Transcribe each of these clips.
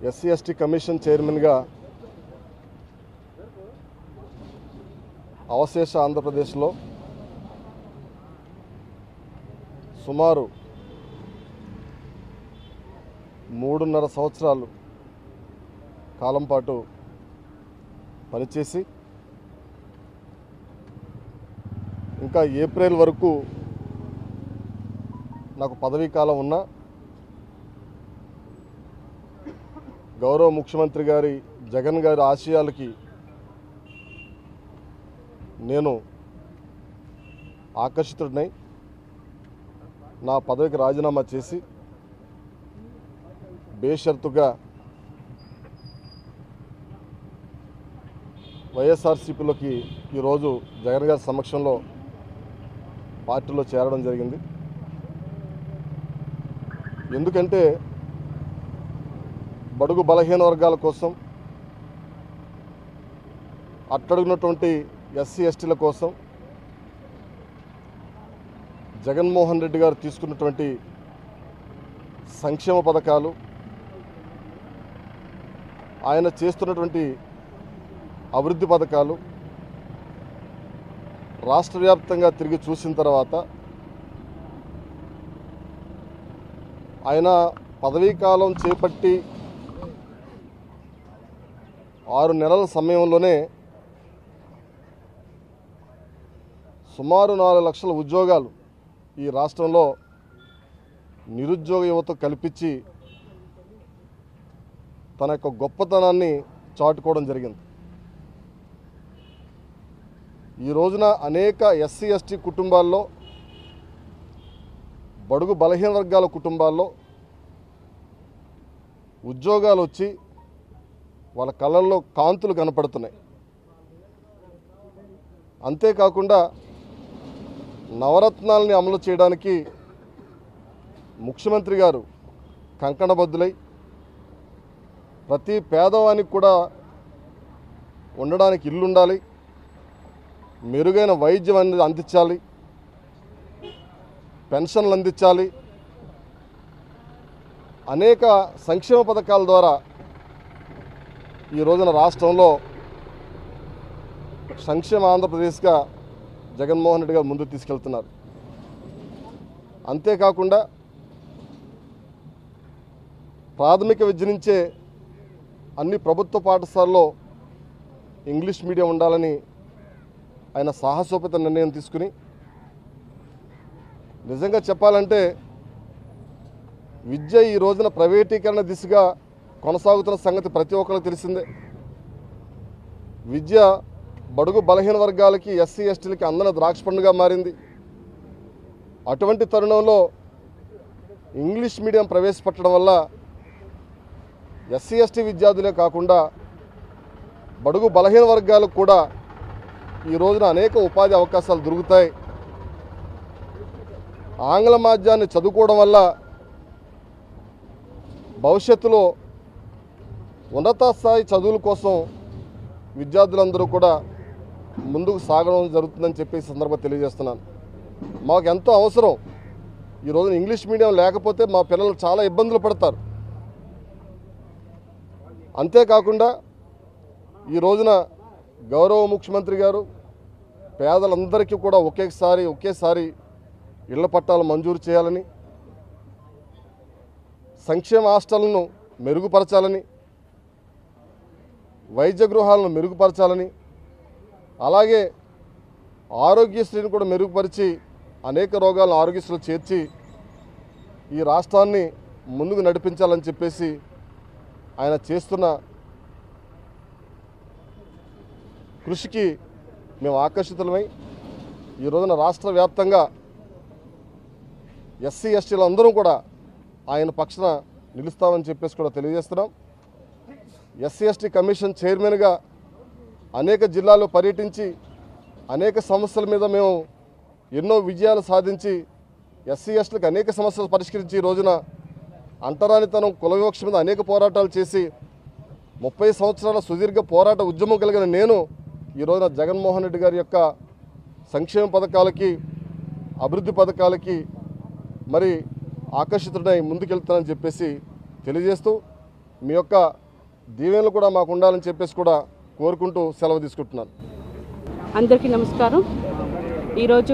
SC ST commission చైర్మన్గా అవశేష ఆంధ్రప్రదేశ్లో సుమారు మూడున్నర సంవత్సరాలు కాలం పాటు పనిచేసి ఇంకా ఏప్రిల్ వరకు నాకు పదవీ కాలం ఉన్నా గౌరవ ముఖ్యమంత్రి గారి జగన్ గారి ఆశయాలకి నేను ఆకర్షితుడినై నా పదవికి రాజీనామా చేసి బేషరతుగా వైఎస్ఆర్సీపీలోకి ఈరోజు జగన్ గారి సమక్షంలో పార్టీలో చేరడం జరిగింది ఎందుకంటే బడుగు బలహీన వర్గాల కోసం అట్టడుగున్నటువంటి ఎస్సీ ఎస్టీల కోసం జగన్మోహన్ రెడ్డి గారు తీసుకున్నటువంటి సంక్షేమ పథకాలు ఆయన చేస్తున్నటువంటి అభివృద్ధి పథకాలు రాష్ట్ర వ్యాప్తంగా తిరిగి చూసిన తర్వాత ఆయన పదవీ కాలం చేపట్టి ఆరు నెలల సమయంలోనే సుమారు నాలుగు లక్షల ఉద్యోగాలు ఈ రాష్ట్రంలో నిరుద్యోగ యువత కల్పించి తన యొక్క గొప్పతనాన్ని చాటుకోవడం జరిగింది ఈ రోజున అనేక ఎస్సీ ఎస్టీ కుటుంబాల్లో బడుగు బలహీన వర్గాల కుటుంబాల్లో ఉద్యోగాలు వచ్చి వాళ్ళ కళ్ళల్లో కాంతులు కనపడుతున్నాయి అంతేకాకుండా నవరత్నాల్ని అమలు చేయడానికి ముఖ్యమంత్రి గారు కంకణబద్దులై ప్రతి పేదవానికి కూడా ఉండడానికి ఇల్లు ఉండాలి మెరుగైన వైద్యం అనేది అందించాలి పెన్షన్లు అందించాలి అనేక సంక్షేమ పథకాల ద్వారా ఈ రోజున రాష్ట్రంలో సంక్షేమ ఆంధ్రప్రదేశ్గా జగన్మోహన్ రెడ్డి గారు ముందుకు తీసుకెళ్తున్నారు అంతేకాకుండా ప్రాథమిక విద్య నుంచే అన్ని ప్రభుత్వ పాఠశాలలో ఇంగ్లీష్ మీడియం ఉండాలని ఆయన సాహసోపేత నిర్ణయం తీసుకుని నిజంగా చెప్పాలంటే విద్య ఈ రోజున ప్రైవేటీకరణ దిశగా కొనసాగుతున్న సంగతి ప్రతి ఒక్కరికి తెలిసిందే విద్య బడుగు బలహీన వర్గాలకి ఎస్సీ ఎస్టీలకి అందన ద్రాక్ష పండుగ మారింది అటువంటి తరుణంలో ఇంగ్లీష్ మీడియం ప్రవేశపెట్టడం వల్ల ఎస్సీ ఎస్టీ విద్యార్థులే కాకుండా బడుగు బలహీన వర్గాలకు కూడా ఈ రోజున అనేక ఉపాధి అవకాశాలు దొరుకుతాయి ఆంగ్ల మాధ్యాన్ని చదువుకోవడం వల్ల భవిష్యత్తులో ఉన్నత స్థాయి చదువుల కోసం విద్యార్థులందరూ కూడా ముందుకు సాగడం జరుగుతుందని చెప్పి ఈ సందర్భంగా తెలియజేస్తున్నాను మాకు ఎంతో అవసరం ఈ రోజున ఇంగ్లీష్ మీడియం లేకపోతే మా పిల్లలు చాలా ఇబ్బందులు పడతారు అంతేకాకుండా ఈ రోజున గౌరవ ముఖ్యమంత్రి గారు పేదలందరికీ కూడా ఒకేసారి ఒకేసారి ఇళ్ల పట్టాలు మంజూరు చేయాలని సంక్షేమ హాస్టళ్లను మెరుగుపరచాలని వైద్య గృహాలను మెరుగుపరచాలని అలాగే ఆరోగ్యశ్రీని కూడా మెరుగుపరిచి అనేక రోగాలను ఆరోగ్యశ్రీలో చేర్చి ఈ రాష్ట్రాన్ని ముందుకు నడిపించాలని చెప్పేసి ఆయన చేస్తున్న కృషికి మేము ఆకర్షితులమై ఈ రోజున రాష్ట్ర వ్యాప్తంగా ఎస్సీ ఎస్టీలు అందరూ కూడా ఆయన పక్షాన నిలుస్తామని చెప్పేసి కూడా తెలియజేస్తున్నాం ఎస్సీ ఎస్టీ కమిషన్ చైర్మన్గా అనేక జిల్లాల్లో పర్యటించి అనేక సమస్యల మీద మేము ఎన్నో విజయాలు సాధించి ఎస్సీ ఎస్టీలకు అనేక సమస్యలు పరిష్కరించి ఈ రోజున అంటరానితనం కుల వివక్ష మీద అనేక పోరాటాలు చేసి ముప్పై సంవత్సరాల సుదీర్ఘ పోరాట ఉద్యమం కలిగిన నేను ఈ రోజున జగన్మోహన్ రెడ్డి గారి యొక్క సంక్షేమ పథకాలకి అభివృద్ధి పథకాలకి మరి ఆకర్షితుడై ముందుకెళ్తానని చెప్పేసి తెలియజేస్తూ మీ యొక్క దీవెనలు కూడా మాకు ఉండాలని చెప్పేసి కూడా కోరుకుంటూ సెలవు తీసుకుంటున్నాను అందరికీ నమస్కారం ఈరోజు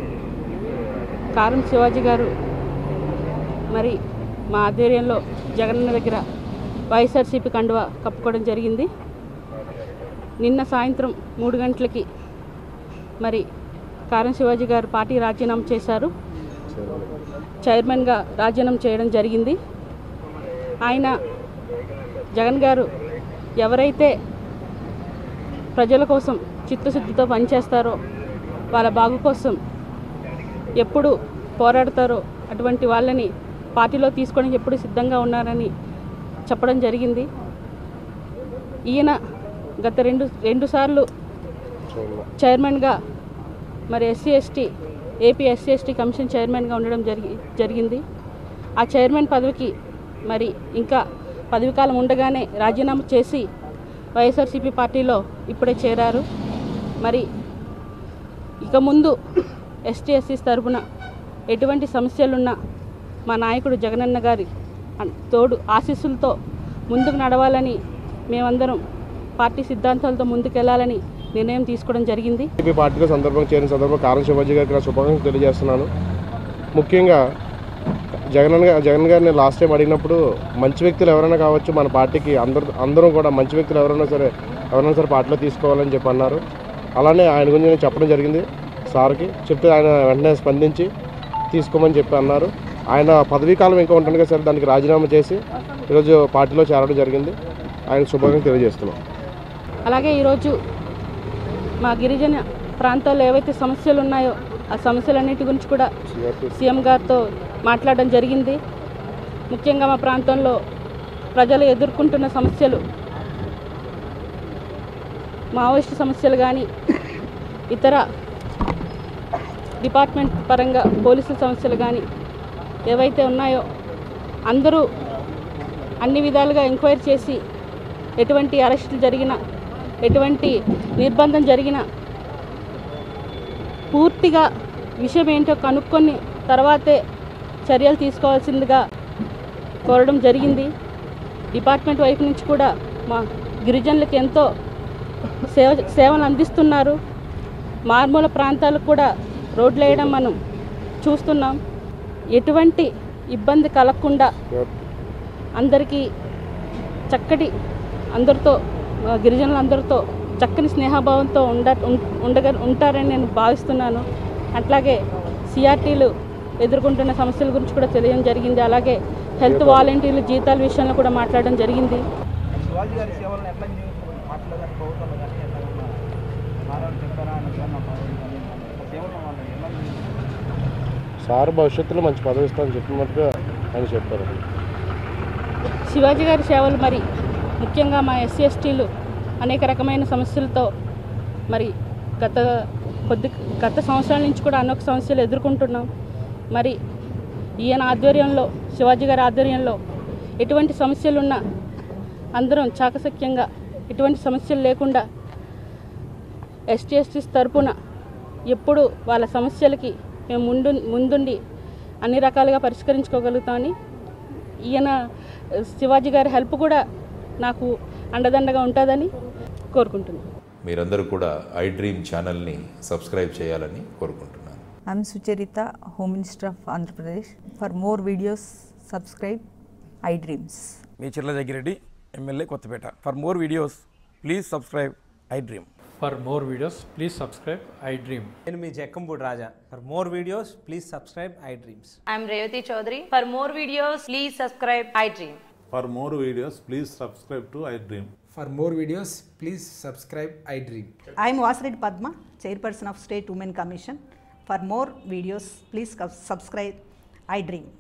కారం శివాజీ గారు మరి మా ఆధ్వర్యంలో జగనన్న దగ్గర వైఎస్ఆర్సీపీ కండువా కప్పుకోవడం జరిగింది నిన్న సాయంత్రం మూడు గంటలకి మరి కారం శివాజీ గారు పార్టీ రాజీనామా చేశారు చైర్మన్గా రాజీనామా చేయడం జరిగింది ఆయన జగన్ గారు ఎవరైతే ప్రజల కోసం చిత్తశుద్ధితో పనిచేస్తారో వాళ్ళ బాగు కోసం ఎప్పుడు పోరాడతారో అటువంటి వాళ్ళని పార్టీలో తీసుకోవడానికి ఎప్పుడు సిద్ధంగా ఉన్నారని చెప్పడం జరిగింది ఈయన గత రెండు రెండు సార్లు చైర్మన్గా మరి SC ST AP SC ST commission చైర్మన్గా ఉండడం జరిగి జరిగింది ఆ చైర్మన్ పదవికి మరి ఇంకా పదవి కాలం ఉండగానే రాజీనామా చేసి వైఎస్ఆర్సీపీ పార్టీలో ఇప్పుడే చేరారు మరి ఇక ముందు ఎస్టీ ఎస్సీస్ తరపున ఎటువంటి సమస్యలున్నా మా నాయకుడు జగనన్న గారి అన్- తోడు ఆశీస్సులతో ముందుకు నడవాలని మేమందరం పార్టీ సిద్ధాంతాలతో ముందుకెళ్లాలని నిర్ణయం తీసుకోవడం జరిగింది టీడీపీ పార్టీలో సందర్భంగా చేరిన సందర్భంగా కారం శివాజీ గారికి నా శుభాకాంక్షలు తెలియజేస్తున్నాను ముఖ్యంగా జగన్ గా- జగన్ గారిని లాస్ట్ టైం అడిగినప్పుడు మంచి వ్యక్తులు ఎవరైనా కావచ్చు మన పార్టీకి అందరు అందరూ కూడా మంచి వ్యక్తులు ఎవరైనా సరే ఎవరైనా సరే పార్టీలో తీసుకోవాలని చెప్పి అన్నారు అలానే ఆయన గురించి నేను చెప్పడం జరిగింది సార్కి చెప్తే ఆయన వెంటనే స్పందించి తీసుకోమని చెప్పి అన్నారు ఆయన పదవీ కాలం ఇంకా ఉంటుంది కదా సరే దానికి రాజీనామా చేసి ఈరోజు పార్టీలో చేరడం జరిగింది ఆయన శుభాకాంక్షలు తెలియజేస్తున్నాం అలాగే ఈరోజు మా గిరిజన ప్రాంతాల్లో ఏవైతే సమస్యలు ఉన్నాయో ఆ సమస్యలన్నిటి గురించి కూడా సీఎం గారితో మాట్లాడడం జరిగింది ముఖ్యంగా మా ప్రాంతంలో ప్రజలు ఎదుర్కొంటున్న సమస్యలు మావోయిస్టు సమస్యలు కానీ ఇతర డిపార్ట్మెంట్ పరంగా పోలీసుల సమస్యలు కానీ ఏవైతే ఉన్నాయో అందరూ అన్ని విధాలుగా ఎంక్వైరీ చేసి ఎటువంటి అరెస్టులు జరిగినా ఎటువంటి నిర్బంధం జరిగినా పూర్తిగా విషయం ఏంటో కనుక్కొని తర్వాతే చర్యలు తీసుకోవాల్సిందిగా కోరడం జరిగింది డిపార్ట్మెంట్ వైపు నుంచి కూడా మా గిరిజనులకు ఎంతో సేవ సేవలు అందిస్తున్నారు మారుమూల ప్రాంతాలకు కూడా రోడ్లు వేయడం మనం చూస్తున్నాం ఎటువంటి ఇబ్బంది కలగకుండా అందరికీ చక్కటి అందరితో ఆ, గిరిజనులందరితో చక్కని స్నేహభావంతో ఉండ ఉం- ఉండగ ఉంటారని నేను భావిస్తున్నాను అట్లాగే సిఆర్టీలు ఎదుర్కొంటున్న సమస్యల గురించి కూడా తెలియడం జరిగింది అలాగే హెల్త్ వాలంటీర్లు జీతాల విషయంలో కూడా మాట్లాడడం జరిగింది శివాజీ గారి సేవలను ఎట్లా వినియోగించుకోవాలి పార్టీలో కానీ ప్రభుత్వంలో కానీ ఎట్లా మారాలని చెప్పారా అని ఏమన్నా భావం కానీ ఆ సేవలను వాళ్ళు ఎలా వినియోగించుకోవాలి సార్ భవిష్యత్తులో మంచి పదవి ఇస్తామని చెప్పినట్టుగా ఆయన చెప్పారు శివాజీ గారి సేవలు మరి ముఖ్యంగా మా ఎస్సీ ఎస్టీలు అనేక రకమైన సమస్యలతో మరి గత కొద్ది గత సంవత్సరాల నుంచి కూడా అనేక సమస్యలు ఎదుర్కొంటున్నాం మరి ఈయన ఆధ్వర్యంలో శివాజీ గారి ఆధ్వర్యంలో ఎటువంటి సమస్యలున్నా అందరం చాకచక్యంగా ఎటువంటి సమస్యలు లేకుండా ఎస్టీ ఎస్టీస్ తరపున ఎప్పుడు వాళ్ళ సమస్యలకి మేము ముందు ముందుండి అన్ని రకాలుగా పరిష్కరించుకోగలుగుతామని ఈయన శివాజీ గారి హెల్ప్ కూడా నాకు అండదండగా ఉంటుందని కోరుకుంటున్నాను మీరందరూ కూడా ఐ డ్రీమ్ ఛానల్ని సబ్స్క్రైబ్ చేయాలని కోరుకుంటున్నాను I'm Sucharita, Home Minister of Andhra Pradesh. For more videos, subscribe iDreams. మీ Chirla Jaggireddy MLA Kothapeta for more videos please subscribe iDream For more videos, please subscribe I Dream. నేను మీ Jakkampudi Raja for more videos please subscribe iDreams I'm Revati Chaudhary. For more videos, please subscribe iDream. For more videos, please subscribe to iDream. For more videos, please subscribe iDream. I am Vasireddy Padma, Chairperson of State Women Commission. For more videos, please subscribe iDream.